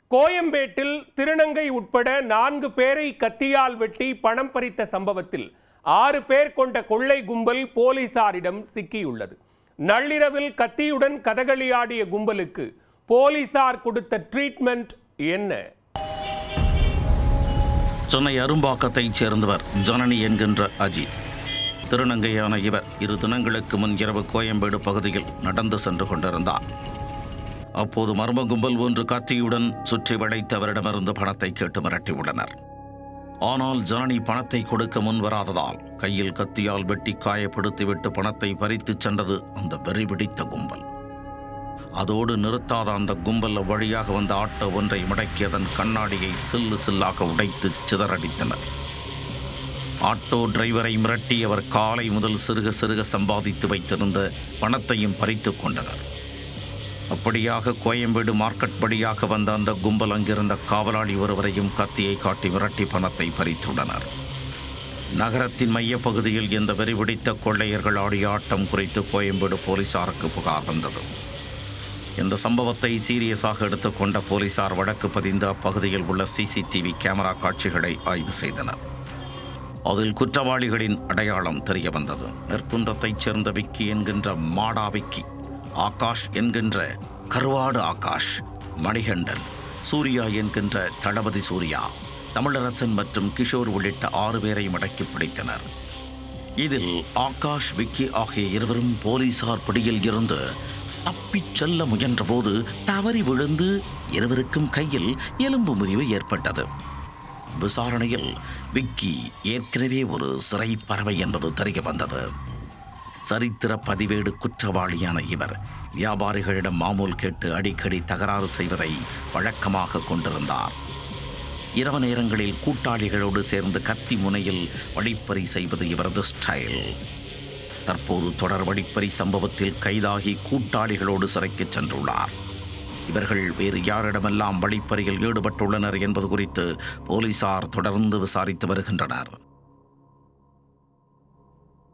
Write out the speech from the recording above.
கோயம்பேட்டில் திருநங்கை உட்பட நான்கு பேரை கத்தியால் வெட்டி பணம் பறித்த சம்பவத்தில் ஆறு பேர் கொண்ட கொள்ளை கும்பல் போலீசாரிடம் சிக்கியுள்ளது நள்ளிரவில் கத்தியுடன் கதகளியாடிய கும்பலுக்கு போலீசார் கொடுத்த ட்ரீட்மெண்ட் என்ன சென்னை அரும்பாக்கத்தைச் சேர்ந்தவர் ஜனனி என்கின்ற அஜித் திருநங்கையான இவர் இரு தினங்களுக்கு முன் இரவு கோயம்பேடு பகுதியில் நடந்து சென்று கொண்டிருந்தார் அப்போது மர்ம கும்பல் ஒன்று கத்தியுடன் சுற்றி வளைத்து அவரிடமிருந்து பணத்தை கேட்டு மிரட்டியுள்ளனர் ஆனால் ஜனனி பணத்தை கொடுக்க முன்வராததால் கையில் கத்தியால் வெட்டி காயப்படுத்திவிட்டு பணத்தை பறித்துச் சென்றது அந்த வெறி பிடித்த கும்பல் அதோடு நிறுத்தாத அந்த கும்பல் வழியாக வந்த ஆட்டோ ஒன்றை முடக்கி அதன் கண்ணாடியை சில்லு சில்லாக உடைத்து சிதறடித்தனர் ஆட்டோ டிரைவரை மிரட்டி அவர் காலை முதல் சிறுக சிறுக சம்பாதித்து வைத்திருந்த பணத்தையும் பறித்து கொண்டனர் அப்படியாக கோயம்பேடு மார்க்கெட் படியாக வந்த அந்த கும்பல் அங்கிருந்த காவலாளி ஒருவரையும் கத்தியை காட்டி மிரட்டி பணத்தை பறித்துள்ளனர் நகரத்தின் மையப்பகுதியில் இந்த வெறிபிடித்த கொள்ளையர்கள் ஆடிய ஆட்டம் குறித்து கோயம்பேடு போலீசாருக்கு புகார் வந்தது இந்த சம்பவத்தை சீரியஸாக எடுத்துக்கொண்ட போலீசார் வழக்கு பதிந்து அப்பகுதியில் உள்ள சிசிடிவி கேமரா காட்சிகளை ஆய்வு செய்தனர் அதில் குற்றவாளிகளின் அடையாளம் தெரிய வந்தது நெற்குன்றத்தைச் சேர்ந்த விக்கி என்கின்ற மாடா விக்கி ஆகாஷ் என்கின்ற கருவாடு ஆகாஷ் மணிகண்டன் சூர்யா என்கின்ற தளபதி சூர்யா தமிழரசன் மற்றும் கிஷோர் உள்ளிட்ட ஆறு பேரை மடக்கி பிடித்தனர் இதில் ஆகாஷ் விக்கி ஆகிய இருவரும் போலீசார் பிடியில் இருந்து தப்பிச் செல்ல முயன்றபோது தவறி விழுந்து இருவருக்கும் கையில் எலும்பு முறிவு ஏற்பட்டது விசாரணையில் விக்கி ஏற்கனவே ஒரு சிறை பறவை என்பது தெரிய வந்தது சரித்திர பதிவேடு குற்றவாளியான இவர் வியாபாரிகளிடம் மாமூல் கேட்டு அடிக்கடி தகராறு செய்வதை வழக்கமாக கொண்டிருந்தார் இரவு நேரங்களில் கூட்டாளிகளோடு சேர்ந்து கத்தி முனையில் வழிப்பறி செய்வது இவரது ஸ்டைல் தற்போது தொடர் வழிப்பறி சம்பவத்தில் கைதாகி கூட்டாளிகளோடு சிறைக்கு சென்றுள்ளார் இவர்கள் வேறு யாரிடமெல்லாம் வழிப்பறியில் ஈடுபட்டுள்ளனர் என்பது குறித்து போலீசார் தொடர்ந்து விசாரித்து வருகின்றனர்